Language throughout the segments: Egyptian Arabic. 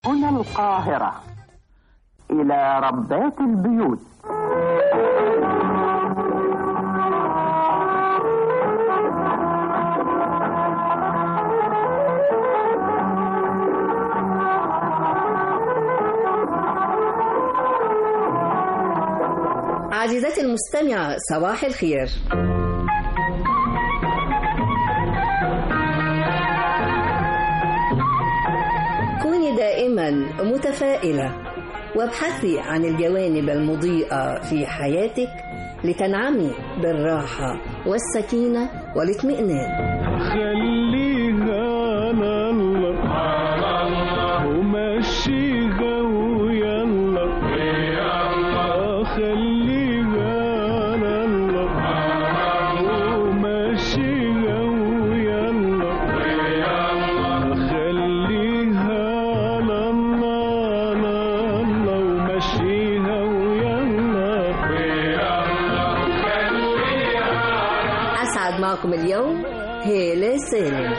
هنا القاهرة إلى ربات البيوت عزيزتي المستمعة صباح الخير كوني دائما متفائلة وابحثي عن الجوانب المضيئة في حياتك لتنعمي بالراحة والسكينة والاطمئنان خليها على الله ومشيها ويلا آه، خليها على الله ومشيها ويلا آه، خليها على الله على الله ومشيها ويلا أسعد معكم اليوم هالة سالم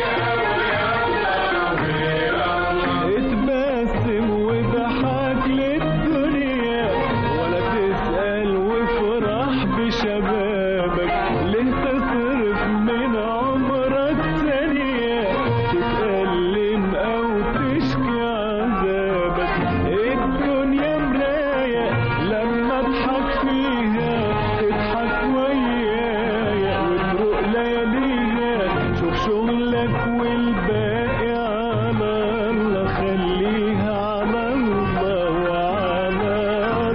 اتبسم وضحك للدنيا ولا تسأل وافرح بشبابك ليه تصرف من عمرك ثانية تتألم أو تشكي عذابك الدنيا مراية لما اضحك فيها تضحك ويايا وتروق لياليها شوف شغلك والباقي على الله خليها على الله وعلى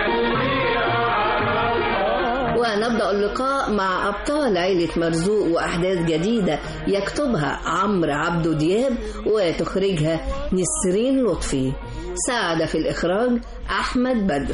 الله ونبدأ اللقاء مع أبطال عيلة مرزوق وأحداث جديدة يكتبها عمرو عبدو دياب وتخرجها نسرين لطفي ساعد في الإخراج أحمد بدر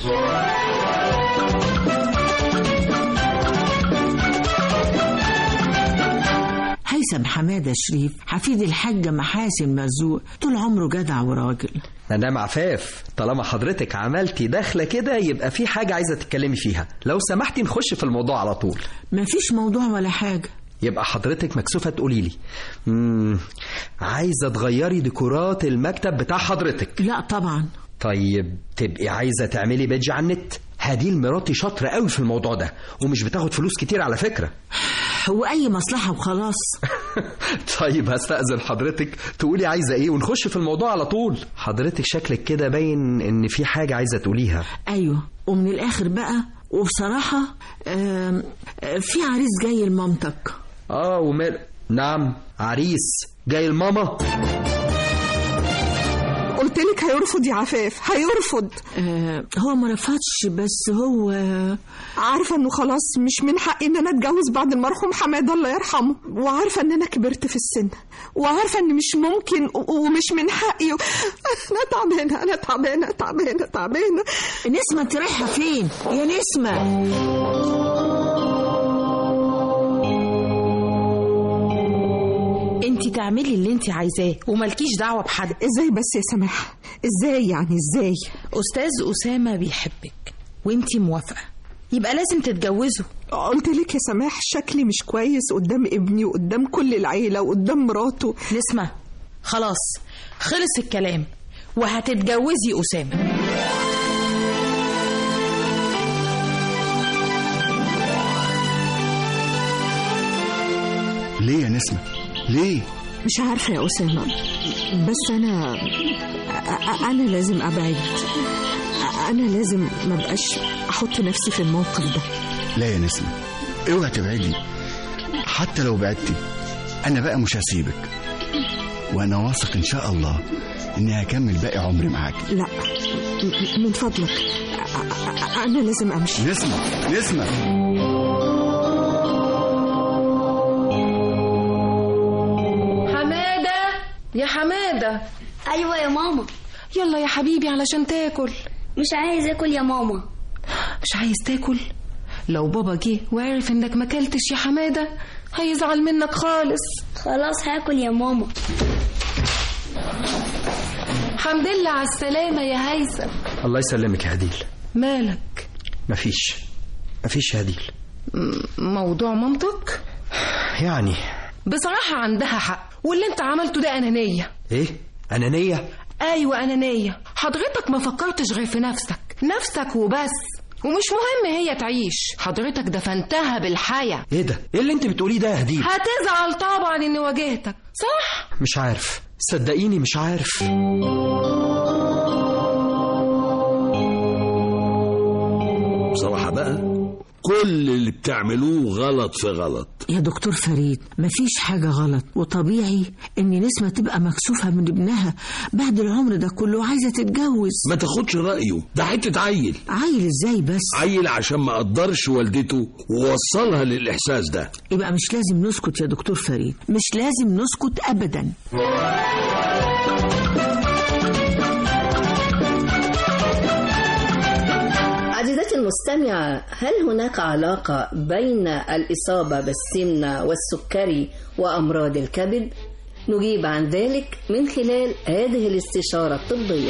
هيثم حمادة شريف حفيد الحاجة محاسن مرزوق طول عمره جدع وراجل مدام عفاف طالما حضرتك عملتي دخلة كده يبقى في حاجة عايزة تتكلمي فيها لو سمحتي نخش في الموضوع على طول مفيش موضوع ولا حاجة يبقى حضرتك مكسوفة تقولي لي مم، عايزة تغيري ديكورات المكتب بتاع حضرتك لا طبعا طيب تبقي عايزة تعملي بيدج على النت هديل مراتي شاطرة قوي في الموضوع ده ومش بتاخد فلوس كتير على فكرة هو أي مصلحة وخلاص طيب هستأذن حضرتك تقولي عايزة ايه ونخش في الموضوع على طول حضرتك شكلك كده باين ان في حاجة عايزة تقوليها أيوة ومن الآخر بقى وبصراحة آم، آه، في عريس جاي لمامتك اه ومال نعم عريس جاي الماما قلت لك هيرفض يا عفاف هيرفض آه، هو ما رفضش بس هو عارفه انه خلاص مش من حقي ان انا اتجوز بعد المرحوم حماده الله يرحمه وعارفه ان انا كبرت في السن وعارفه ان مش ممكن و- ومش من حقي و... انا تعبانه انا تعبانه تعبانه تعبانه نسمة انت رايحة فين يا نسمة انت تعملي اللي انت عايزاه وملكيش دعوه بحد ازاي بس يا سماح ازاي يعني ازاي استاذ اسامه بيحبك وانت موافقه يبقى لازم تتجوزوا قلت لك يا سماح شكلي مش كويس قدام ابني وقدام كل العيله وقدام مراته نسمة خلاص خلص الكلام وهتتجوزي اسامه ليه يا نسمة؟ ليه؟ مش عارفه يا اسامه بس انا أ- انا لازم ابعد انا لازم ما بقاش احط نفسي في الموقف ده لا يا نسمة اوعي تبعدي حتى لو بعدتي أنا بقى مش هسيبك وأنا واثق إن شاء الله إني هكمل باقي عمري معاك لا م- من فضلك أ- أ- انا لازم امشي نسمة نسمة حماده يا حماده ايوه يا ماما يلا يا حبيبي علشان تاكل مش عايز اكل يا ماما مش عايز تاكل لو بابا جه وعرف انك ما اكلتش يا حماده هيزعل منك خالص خلاص هاكل يا ماما حمد لله على السلامه يا هيثم الله يسلمك يا هديل مالك مفيش مفيش يا هديل موضوع مامتك يعني بصراحة عندها حق واللي انت عملته ده أنانية ايه أنانية ايوه انانيه حضرتك ما فكرتش غير في نفسك نفسك وبس ومش مهم هي تعيش حضرتك دفنتها بالحياة ايه ده ايه اللي انت بتقوليه ده يا هديل هتزعل طبعا اني واجهتك صح مش عارف صدقيني مش عارف بصراحة بقى كل اللي بتعملوه غلط في غلط يا دكتور فريد مفيش حاجة غلط وطبيعي ان نسمة تبقى مكسوفة من ابنها بعد العمر ده كله عايزة تتجوز ما تاخدش رأيه ده حتة عيل عيل ازاي بس عيل عشان ما قدرش والدته ووصلها للإحساس ده يبقى مش لازم نسكت يا دكتور فريد مش لازم نسكت ابدا عزيزتي المستمعة هل هناك علاقة بين الإصابة بالسمنة والسكري وأمراض الكبد؟ نجيب عن ذلك من خلال هذه الاستشارة الطبية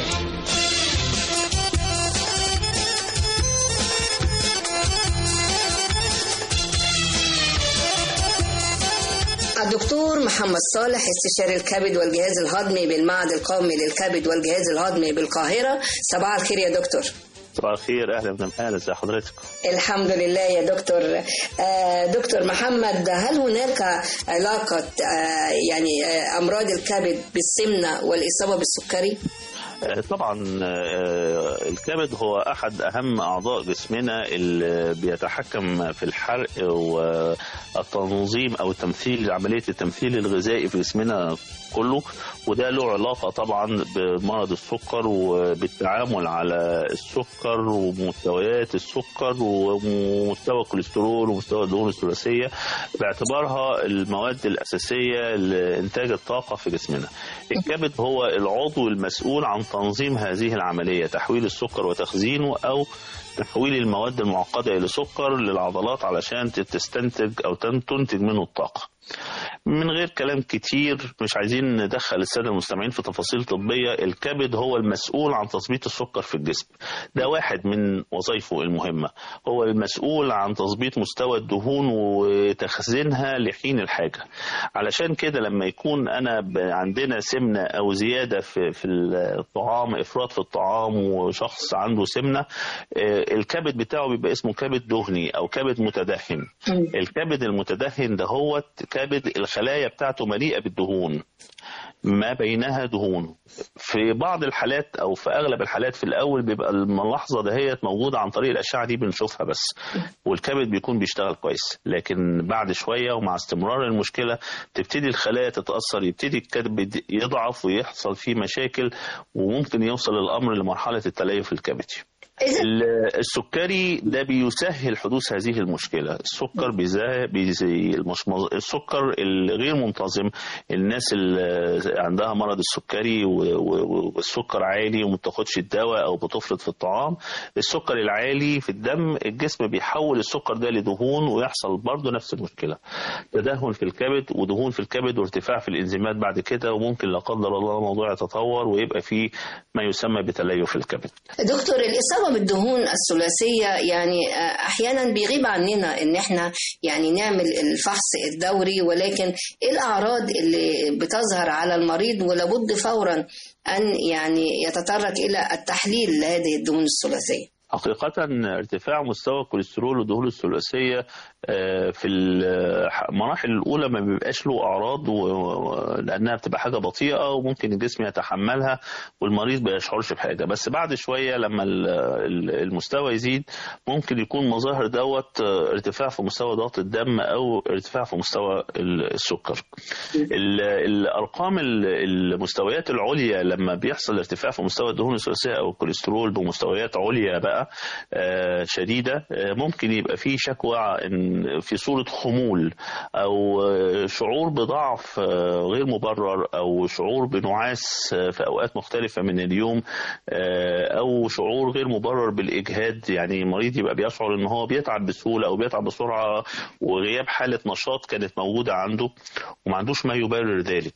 الدكتور محمد صالح استشاري الكبد والجهاز الهضمي بالمعهد القومي للكبد والجهاز الهضمي بالقاهرة صباح الخير يا دكتور صباح الخير اهلا وسهلا ازي حضرتك الحمد لله يا دكتور آه دكتور محمد هل هناك علاقة آه يعني آه أمراض الكبد بالسمنة والإصابة بالسكري؟ طبعا الكبد هو احد اهم اعضاء جسمنا اللي بيتحكم في الحرق والتنظيم او التمثيل عمليه التمثيل الغذائي في جسمنا كله وده له علاقه طبعا بمرض السكر وبالتعامل على السكر ومستويات السكر ومستوى الكوليسترول ومستوى الدهون الثلاثيه باعتبارها المواد الاساسيه لانتاج الطاقه في جسمنا. الكبد هو العضو المسؤول عن تنظيم هذه العملية تحويل السكر وتخزينه أو تحويل المواد المعقدة إلى سكر للعضلات علشان تستنتج أو تنتج منه الطاقة من غير كلام كتير مش عايزين ندخل الساده المستمعين في تفاصيل طبيه الكبد هو المسؤول عن تظبيط السكر في الجسم ده واحد من وظائفه المهمه هو المسؤول عن تظبيط مستوى الدهون وتخزينها لحين الحاجه علشان كده لما يكون انا عندنا سمنه او زياده في في الطعام افراط في الطعام وشخص عنده سمنه الكبد بتاعه بيبقى اسمه كبد دهني او كبد متدهن الكبد المتدهن ده هو كبد الخلايا بتاعته مليئه بالدهون ما بينها دهون في بعض الحالات او في اغلب الحالات في الاول بيبقى الملاحظه دهيت موجوده عن طريق الاشعه دي بنشوفها بس والكبد بيكون بيشتغل كويس لكن بعد شويه ومع استمرار المشكله تبتدي الخلايا تتاثر يبتدي الكبد يضعف ويحصل فيه مشاكل وممكن يوصل الامر لمرحله التليف الكبدي السكري ده بيسهل حدوث هذه المشكله السكر بيزي بيزي السكر الغير منتظم الناس اللي عندها مرض السكري والسكر عالي وما بتاخدش الدواء او بتفرط في الطعام السكر العالي في الدم الجسم بيحول السكر ده لدهون ويحصل برضه نفس المشكله تدهن في الكبد ودهون في الكبد وارتفاع في الانزيمات بعد كده وممكن لا قدر الله الموضوع يتطور ويبقى فيه ما يسمى بتليف الكبد دكتور الإصابة بالدهون الثلاثية يعني أحيانا بيغيب عننا إن إحنا يعني نعمل الفحص الدوري ولكن إيه الأعراض اللي بتظهر على المريض ولابد فورا أن يعني يتطرق إلى التحليل لهذه الدهون الثلاثية حقيقة ارتفاع مستوى الكوليسترول والدهون الثلاثية في المراحل الأولى ما بيبقاش له أعراض لأنها بتبقى حاجة بطيئة وممكن الجسم يتحملها والمريض ما يشعرش بحاجة بس بعد شوية لما المستوى يزيد ممكن يكون مظاهر دوت ارتفاع في مستوى ضغط الدم أو ارتفاع في مستوى السكر الأرقام المستويات العليا لما بيحصل ارتفاع في مستوى الدهون الثلاثية أو الكوليسترول بمستويات عليا بقى شديدة ممكن يبقى فيه شكوى في صورة خمول أو شعور بضعف غير مبرر أو شعور بنعاس في أوقات مختلفة من اليوم أو شعور غير مبرر بالإجهاد يعني المريض يبقى بيشعر إن هو بيتعب بسهولة أو بيتعب بسرعة وغياب حالة نشاط كانت موجودة عنده وما عندوش ما يبرر ذلك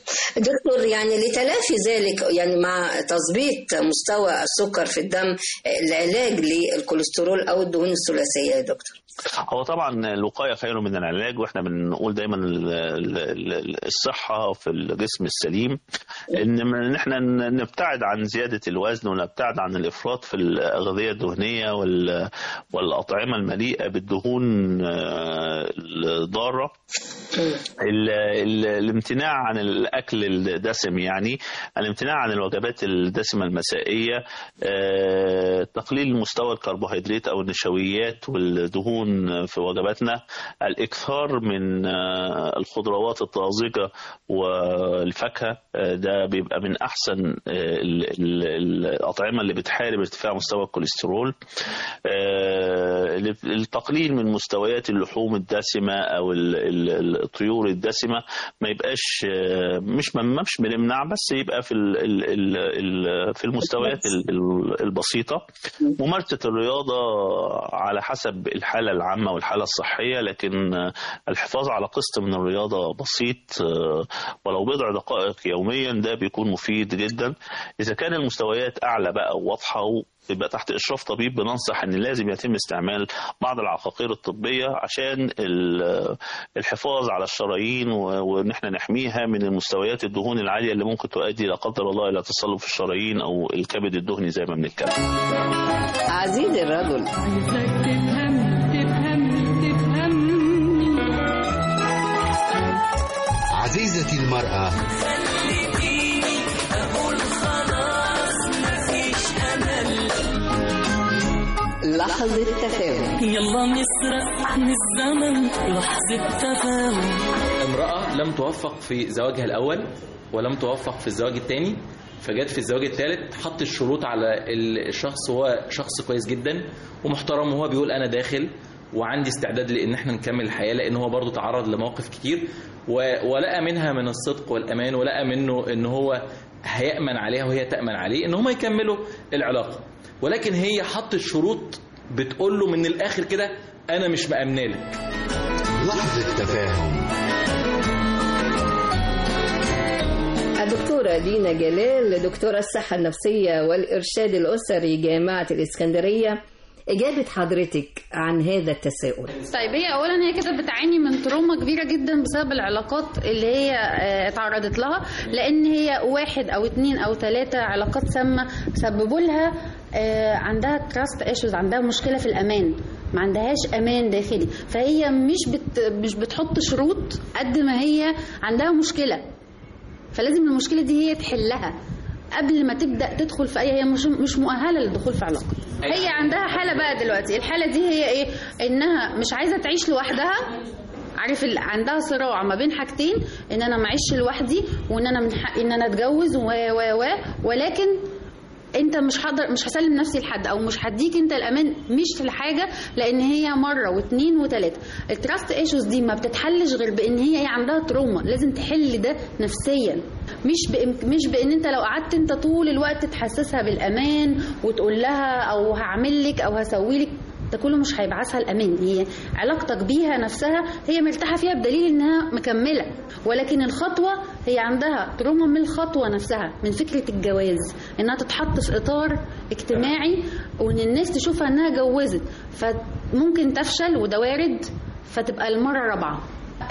دكتور يعني لتلافي ذلك يعني مع تظبيط مستوى السكر في الدم العلاج للكوليسترول او الدهون الثلاثيه يا دكتور هو طبعا الوقايه خير من العلاج واحنا بنقول دايما ال- ال- ال- الصحه في الجسم السليم ان إن احنا نبتعد عن زياده الوزن ونبتعد عن الافراط في الاغذيه الدهنيه وال- والاطعمه المليئه بالدهون آه، الضاره ال- ال- الامتناع عن الاكل الدسم يعني الامتناع عن الوجبات الدسمه المسائيه آه، تقليل مستوى الكربوهيدرات او النشويات والدهون في وجباتنا الاكثار من آه، الخضروات الطازجه والفاكهه آه، ده بيبقى من احسن آه، ال- ال- الاطعمه اللي بتحارب ارتفاع مستوى الكوليسترول آه، التقليل من مستويات اللحوم الدسمه او ال- ال- الطيور الدسمه ما يبقاش آه، مش ما مش بنمنع بس يبقى في ال- ال- ال- ال- في المستويات ال- ال- البسيطه ممارسه الرياضه على حسب الحاله العامه والحاله الصحيه لكن آه، الحفاظ على قسط من الرياضه بسيط آه، ولو بضع دقائق يوميا ده بيكون مفيد جدا اذا كان المستويات اعلى بقى وواضحه يبقى تحت اشراف طبيب بننصح ان لازم يتم استعمال بعض العقاقير الطبيه عشان ال- الحفاظ على الشرايين و- وان احنا نحميها من المستويات الدهون العاليه اللي ممكن تؤدي لا قدر الله الى تصلب في الشرايين او الكبد الدهني زي ما بنتكلم عزيزي الرجل عزيزتي المرأة لحظة تفاهم يلا نسرق من الزمن لحظة تفاهم امرأة لم توفق في زواجها الأول ولم توفق في الزواج الثاني فجت في الزواج الثالث حط الشروط على ال- الشخص هو شخص كويس جدا ومحترم وهو بيقول أنا داخل وعندي استعداد لان احنا نكمل الحياه لان هو برضه تعرض لمواقف كتير و- ولقى منها من الصدق والامان ولقى منه ان هو هيامن عليها وهي تامن عليه ان هم يكملوا العلاقه ولكن هي حطت شروط بتقول له من الاخر كده انا مش مامنه لك لحظة تفاهم الدكتورة دينا جلال دكتورة الصحة النفسية والإرشاد الأسري جامعة الإسكندرية إجابة حضرتك عن هذا التساؤل طيب هي اولا هي كده بتعاني من تروما كبيره جدا بسبب العلاقات اللي هي آه، اتعرضت لها لان هي واحد او اتنين او تلاته علاقات سامه سببوا لها آه، عندها تراست ايشوز عندها مشكله في الامان ما عندهاش امان داخلي فهي مش بت مش بتحط شروط قد ما هي عندها مشكله فلازم المشكله دي هي تحلها قبل ما تبدا تدخل في اي هي مش مش مؤهله للدخول في علاقه هي عندها حاله بقى دلوقتي الحاله دي هي ايه انها مش عايزه تعيش لوحدها عارف ال- عندها صراع ما بين حاجتين ان انا معيش لوحدي وان انا من حقي ان انا اتجوز و و و ولكن انت مش حاضر مش هسلم نفسي لحد او مش هديك انت الامان مش لحاجه لان هي مره واثنين وثلاثه التراست ايشوز دي ما بتتحلش غير بان هي هي عندها تروما لازم تحل ده نفسيا مش بإم... مش بان انت لو قعدت انت طول الوقت تحسسها بالامان وتقول لها او هعمل لك او هسوي لك ده كله مش هيبعثها الامان هي علاقتك بيها نفسها هي مرتاحه فيها بدليل انها مكمله ولكن الخطوه هي عندها تروما من الخطوه نفسها من فكره الجواز انها تتحط في اطار اجتماعي وان الناس تشوفها انها جوزت فممكن تفشل وده وارد فتبقى المره الرابعه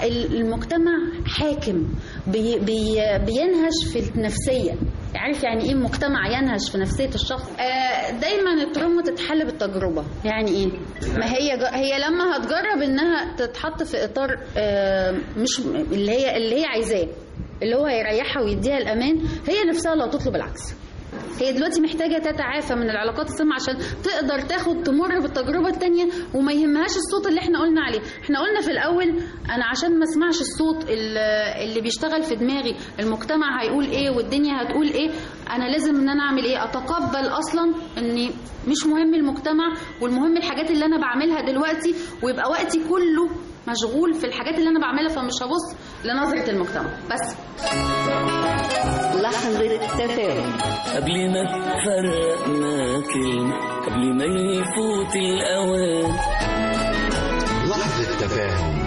المجتمع حاكم بي بي بينهش في النفسيه عارف يعني ايه مجتمع ينهش في نفسيه الشخص آه دايما التروما تتحل بالتجربه يعني ايه ما هي ج- هي لما هتجرب انها تتحط في اطار آه مش اللي هي اللي هي عايزاه اللي هو يريحها ويديها الامان هي نفسها اللي هتطلب العكس هي دلوقتي محتاجه تتعافى من العلاقات السامه عشان تقدر تاخد تمر بالتجربه التانية وما يهمهاش الصوت اللي احنا قلنا عليه احنا قلنا في الاول انا عشان ما اسمعش الصوت اللي اللي بيشتغل في دماغي المجتمع هيقول ايه والدنيا هتقول ايه انا لازم ان انا اعمل ايه اتقبل اصلا اني مش مهم المجتمع والمهم الحاجات اللي انا بعملها دلوقتي ويبقى وقتي كله مشغول في الحاجات اللي انا بعملها فمش هبص لنظره المجتمع بس لحظة تفاهم قبل ما تفرقنا كلمة قبل ما يفوت الأوان لحظة تفاهم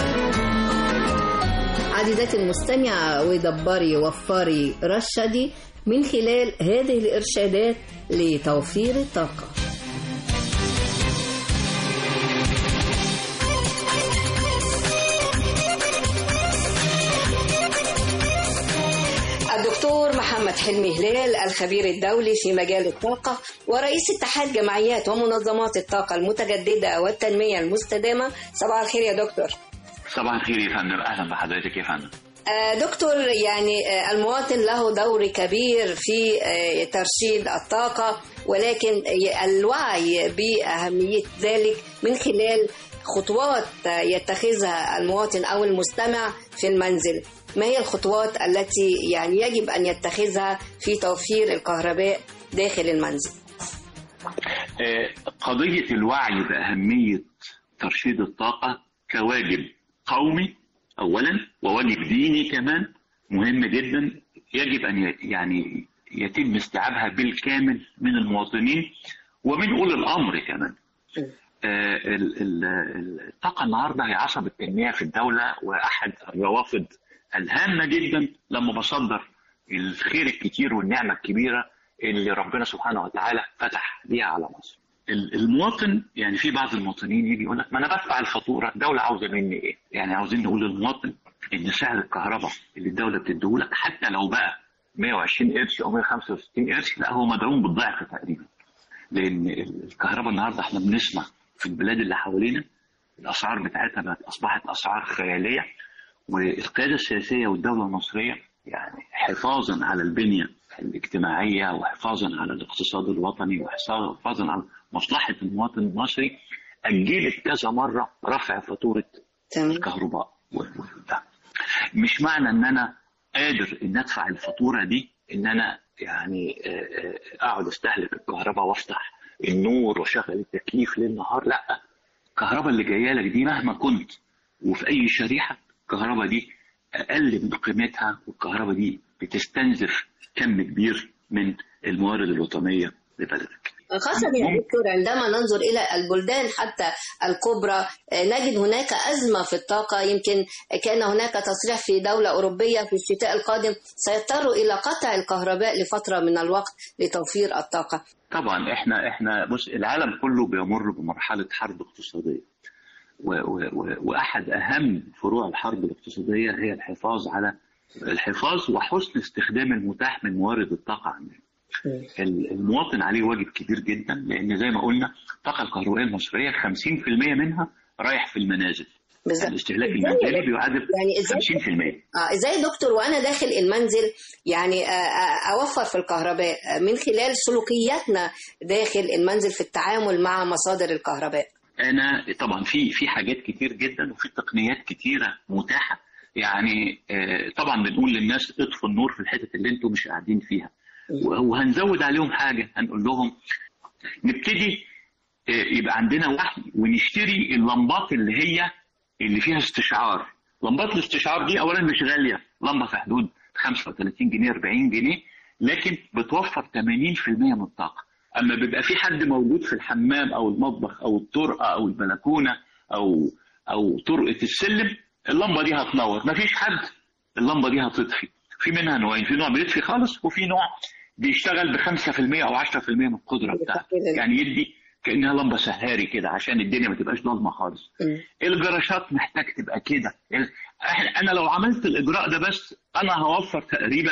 عزيزاتي المستمعة ودبري وفري رشدي من خلال هذه الإرشادات لتوفير الطاقة حلمي هلال الخبير الدولي في مجال الطاقة ورئيس اتحاد جمعيات ومنظمات الطاقة المتجددة والتنمية المستدامة صباح الخير يا دكتور صباح الخير يا فندم اهلا بحضرتك يا فندم آه، دكتور يعني آه، المواطن له دور كبير في آه، ترشيد الطاقة ولكن الوعي بأهمية ذلك من خلال خطوات يتخذها المواطن أو المستمع في المنزل ما هي الخطوات التي يعني يجب أن يتخذها في توفير الكهرباء داخل المنزل آه، قضية الوعي بأهمية ترشيد الطاقة كواجب قومي أولا وواجب ديني كمان مهم جدا يجب أن ي- يعني يتم استيعابها بالكامل من المواطنين ومن أولي الأمر كمان آه، ال- ال- ال- الطاقة النهاردة هي عصب التنمية في الدولة وأحد الروافد الهامة جدا لما بصدر الخير الكتير والنعمة الكبيرة اللي ربنا سبحانه وتعالى فتح بيها على مصر ال- المواطن يعني في بعض المواطنين يجي يقول لك ما انا بدفع الفاتوره الدوله عاوزه مني ايه؟ يعني عاوزين نقول للمواطن ان سعر الكهرباء اللي الدوله بتديهولك حتى لو بقى 120 قرش او 165 قرش لا هو مدعوم بالضعف تقريبا لان ال- الكهرباء النهارده احنا بنسمع في البلاد اللي حوالينا الاسعار بتاعتها بقت اصبحت اسعار خياليه والقياده السياسيه والدوله المصريه يعني حفاظا على البنيه الاجتماعيه وحفاظا على الاقتصاد الوطني وحفاظا على مصلحه المواطن المصري اجلت كذا مره رفع فاتوره الكهرباء وده مش معنى ان انا قادر ان ادفع الفاتوره دي ان انا يعني آه، آه، اقعد استهلك الكهرباء وافتح النور واشغل التكييف ليل نهار لا الكهرباء اللي جايه لك دي مهما كنت وفي اي شريحه الكهرباء دي اقل من قيمتها والكهرباء دي بتستنزف كم كبير من الموارد الوطنيه لبلدك خاصة يا دكتور عندما ننظر إلى البلدان حتى الكبرى آه، نجد هناك أزمة في الطاقة يمكن كان هناك تصريح في دولة أوروبية في الشتاء القادم سيضطروا إلى قطع الكهرباء لفترة من الوقت لتوفير الطاقة طبعا احنا احنا بص العالم كله بيمر بمرحله حرب اقتصاديه و و و واحد اهم فروع الحرب الاقتصاديه هي الحفاظ على الحفاظ وحسن استخدام المتاح من موارد الطاقه عندنا. ال- المواطن عليه واجب كبير جدا لان زي ما قلنا الطاقه الكهربائيه المصريه 50% منها رايح في المنازل. بالظبط. الاستهلاك المنزلي بيعادل يعني إزاي 50% آه ازاي يا دكتور وانا داخل المنزل يعني آه آه اوفر في الكهرباء آه، من خلال سلوكياتنا داخل المنزل في التعامل مع مصادر الكهرباء انا طبعا في في حاجات كتير جدا وفي تقنيات كتيره متاحه يعني آه، طبعا بنقول للناس اطفوا النور في الحتت اللي انتم مش قاعدين فيها وهنزود عليهم حاجه هنقول لهم نبتدي آه، يبقى عندنا وعي ونشتري اللمبات اللي هي اللي فيها استشعار لمبات الاستشعار دي اولا مش غاليه لمبه في حدود 35 جنيه 40 جنيه لكن بتوفر 80% من الطاقه اما بيبقى في حد موجود في الحمام او المطبخ او الطرقه او البلكونه او او طرقه السلم اللمبه دي هتنور مفيش حد اللمبه دي هتطفي في منها نوعين في نوع بيطفي خالص وفي نوع بيشتغل ب 5% او 10% من القدره بتاعته يعني يدي كانها لمبه سهاري كده عشان الدنيا ما تبقاش ضلمه خالص الجراشات محتاج تبقى كده إحنا- انا لو عملت الاجراء ده بس انا هوفر تقريبا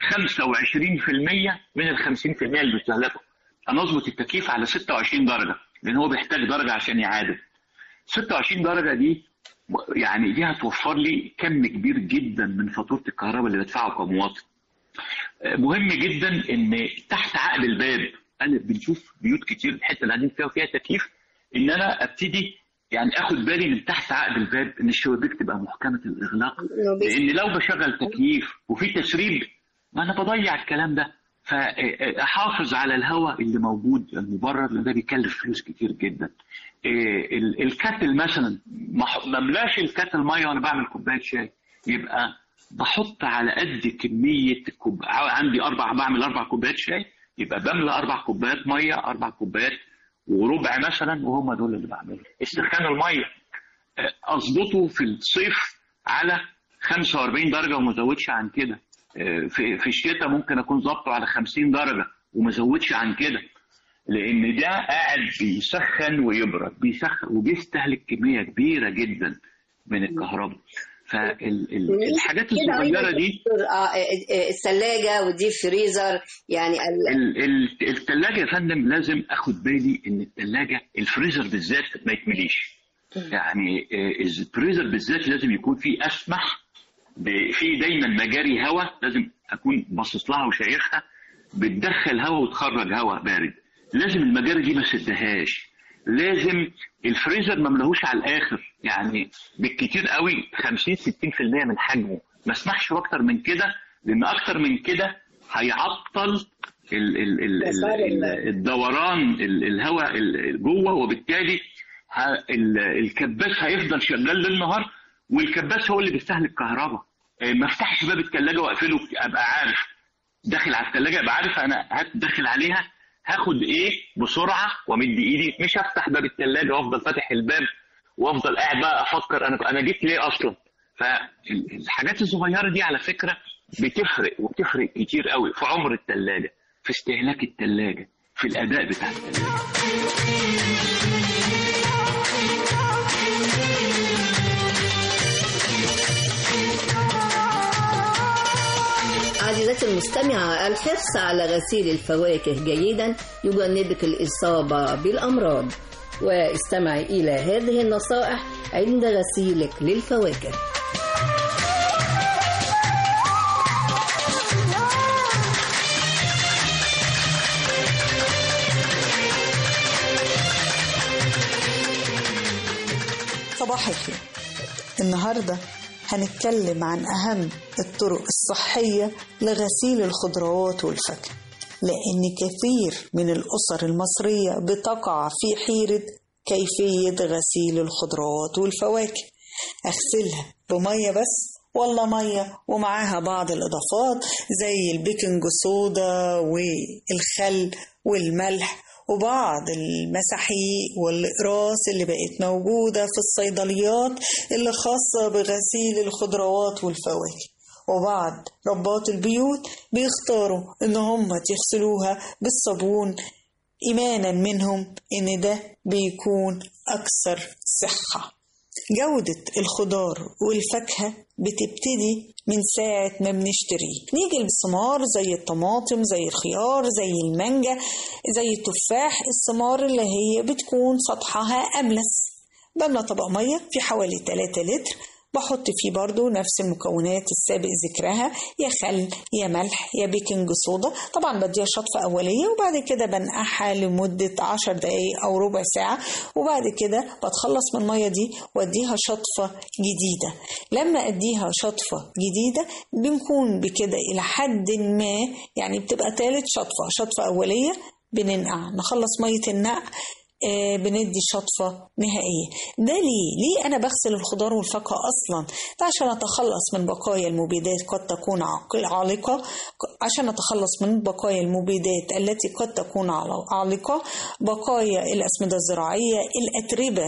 25% من ال 50% اللي بيستهلكوا انا اظبط التكييف على 26 درجه لان هو بيحتاج درجه عشان يعادل 26 درجه دي يعني دي هتوفر لي كم كبير جدا من فاتوره الكهرباء اللي بدفعه كمواطن مهم جدا ان تحت عقد الباب انا بنشوف بيوت كتير الحته اللي قاعدين فيها وفيها تكييف ان انا ابتدي يعني اخد بالي من تحت عقد الباب ان الشبابيك تبقى محكمه الاغلاق لان لو بشغل تكييف وفي تسريب ما انا بضيع الكلام ده فاحافظ على الهواء اللي موجود المبرد لان ده بيكلف فلوس كتير جدا إيه، ال- الكاتل مثلا ما ح- ما املاش الكاتل ميه وانا بعمل كوبايه شاي يبقى بحط على قد كميه كوب... عندي اربع بعمل اربع كوبايات شاي يبقى بملى اربع كوبايات ميه اربع كوبايات وربع مثلا وهم دول اللي بعملهم استخدام الميه آه، اظبطه في الصيف على 45 درجه وما ازودش عن كده آه، في في الشتاء ممكن اكون ظابطه على 50 درجه وما ازودش عن كده لان ده قاعد بيسخن ويبرد بيسخن وبيستهلك كميه كبيره جدا من الكهرباء فالحاجات الصغيره دي الثلاجة ودي فريزر يعني ال... الثلاجه يا فندم لازم اخد بالي ان الثلاجه الفريزر بالذات ما يتمليش يعني الفريزر بالذات لازم يكون فيه اسمح في دايما مجاري هواء لازم اكون باصص لها وشايفها بتدخل هواء وتخرج هواء بارد لازم المجاري دي ما سدهاش لازم الفريزر ما ملهوش على الاخر يعني بالكتير قوي 50 60% من حجمه ما اسمحش باكتر من كده لان اكتر من كده هيعطل ال ال ال ال الدوران الهواء جوه وبالتالي الكباس هيفضل شغال ليل نهار والكباس هو اللي بيستهلك كهرباء ما افتحش باب الثلاجه واقفله ابقى عارف داخل على الثلاجه ابقى عارف انا داخل عليها هاخد ايه بسرعه وامد ايدي مش هفتح باب الثلاجه وافضل فاتح الباب وافضل قاعد بقى افكر انا انا جيت ليه اصلا فالحاجات الصغيره دي على فكره بتفرق وبتفرق كتير قوي في عمر الثلاجه في استهلاك الثلاجه في الاداء بتاع الثلاجه عزيزتي المستمعة الحرص على غسيل الفواكه جيدا يجنبك الإصابة بالأمراض واستمعي إلى هذه النصائح عند غسيلك للفواكه صباح الخير النهارده هنتكلم عن أهم الطرق الصحية لغسيل الخضروات والفاكهة لأن كثير من الأسر المصرية بتقع في حيرة كيفية غسيل الخضروات والفواكه أغسلها بمية بس ولا مية ومعاها بعض الإضافات زي البيكنج صودا والخل والملح وبعض المساحيق والإقراص اللي بقت موجودة في الصيدليات اللي خاصة بغسيل الخضروات والفواكه وبعض ربات البيوت بيختاروا إن هم يغسلوها بالصابون إيمانا منهم إن ده بيكون أكثر صحة جودة الخضار والفاكهة بتبتدي من ساعة ما بنشتريه نيجي الثمار زي الطماطم زي الخيار زي المانجا زي التفاح الثمار اللي هي بتكون سطحها أملس بملى طبق مية في حوالي 3 لتر بحط فيه برضو نفس المكونات السابق ذكرها يا خل يا ملح يا بيكنج صودا طبعا بديها شطفة أولية وبعد كده بنقعها لمدة عشر دقايق أو ربع ساعة وبعد كده بتخلص من المية دي واديها شطفة جديدة لما اديها شطفة جديدة بنكون بكده إلى حد ما يعني بتبقى تالت شطفة شطفة أولية بننقع نخلص مية النقع آه بندي شطفة نهائية ده ليه؟ ليه أنا بغسل الخضار والفاكهة أصلا؟ ده عشان أتخلص من بقايا المبيدات قد تكون عالقة عشان أتخلص من بقايا المبيدات التي قد تكون عالقة بقايا الأسمدة الزراعية الأتربة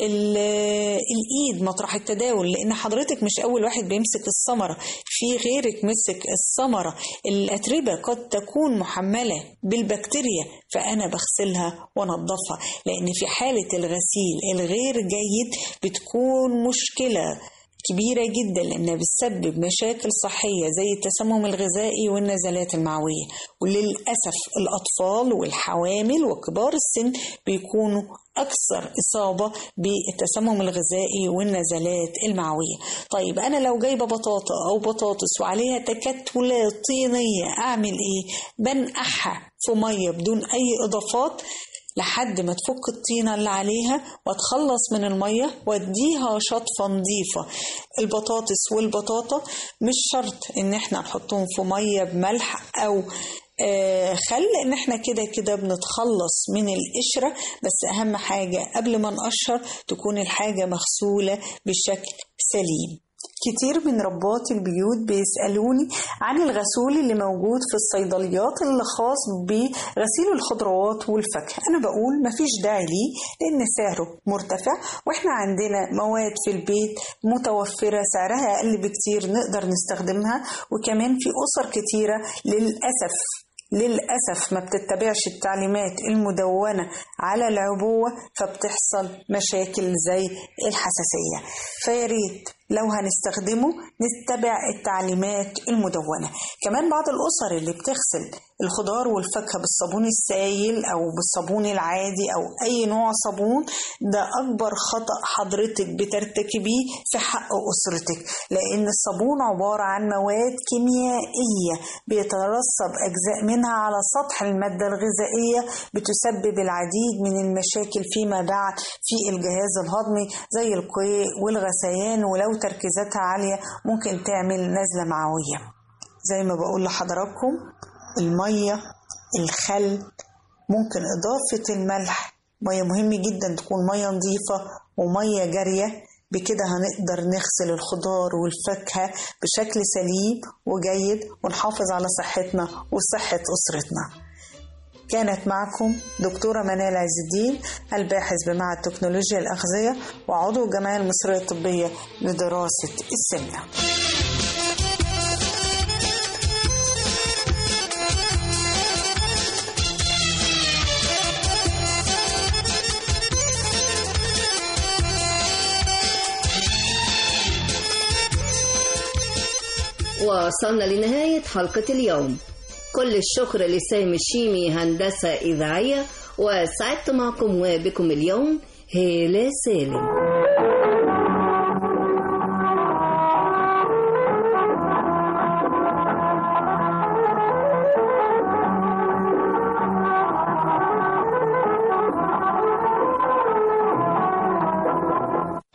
الإيد مطرح التداول لأن حضرتك مش أول واحد بيمسك الثمرة في غيرك مسك الثمرة الأتربة قد تكون محملة بالبكتيريا فأنا بغسلها وأنضفها لأن في حالة الغسيل الغير جيد بتكون مشكلة كبيرة جدا لأنها بتسبب مشاكل صحية زي التسمم الغذائي والنزلات المعوية وللأسف الأطفال والحوامل وكبار السن بيكونوا أكثر إصابة بالتسمم الغذائي والنزلات المعوية طيب أنا لو جايبة بطاطا أو بطاطس وعليها تكتلات طينية أعمل إيه؟ بنقعها في مية بدون أي إضافات لحد ما تفك الطينة اللي عليها وتخلص من المية واديها شطفة نظيفة البطاطس والبطاطا مش شرط ان احنا نحطهم في مية بملح او آه خل لان احنا كده كده بنتخلص من القشرة بس اهم حاجة قبل ما نقشر تكون الحاجة مغسولة بشكل سليم كتير من ربات البيوت بيسألوني عن الغسول اللي موجود في الصيدليات اللي خاص بغسيل الخضروات والفاكهة أنا بقول مفيش داعي ليه لأن سعره مرتفع وإحنا عندنا مواد في البيت متوفرة سعرها أقل بكتير نقدر نستخدمها وكمان في أسر كتيرة للأسف للأسف ما بتتبعش التعليمات المدونة على العبوة فبتحصل مشاكل زي الحساسية فياريت لو هنستخدمه نتبع التعليمات المدونة كمان بعض الأسر اللي بتغسل الخضار والفاكهة بالصابون السائل أو بالصابون العادي أو أي نوع صابون ده أكبر خطأ حضرتك بترتكبيه في حق أسرتك لأن الصابون عبارة عن مواد كيميائية بيترسب أجزاء منها على سطح المادة الغذائية بتسبب العديد من المشاكل فيما بعد في الجهاز الهضمي زي القيء والغثيان ولو تركيزاتها عالية ممكن تعمل نزلة معوية زي ما بقول لحضراتكم المية الخل ممكن إضافة الملح مية مهم جدا تكون مية نظيفة ومية جارية بكده هنقدر نغسل الخضار والفاكهة بشكل سليم وجيد ونحافظ على صحتنا وصحة أسرتنا كانت معكم دكتورة منال عز الدين الباحث بمعهد تكنولوجيا الأغذية وعضو الجمعية المصرية الطبية لدراسة السمنة وصلنا لنهاية حلقة اليوم كل الشكر لسامي الشيمي هندسة إذاعية وسعدت معكم وبكم اليوم هيلة سالم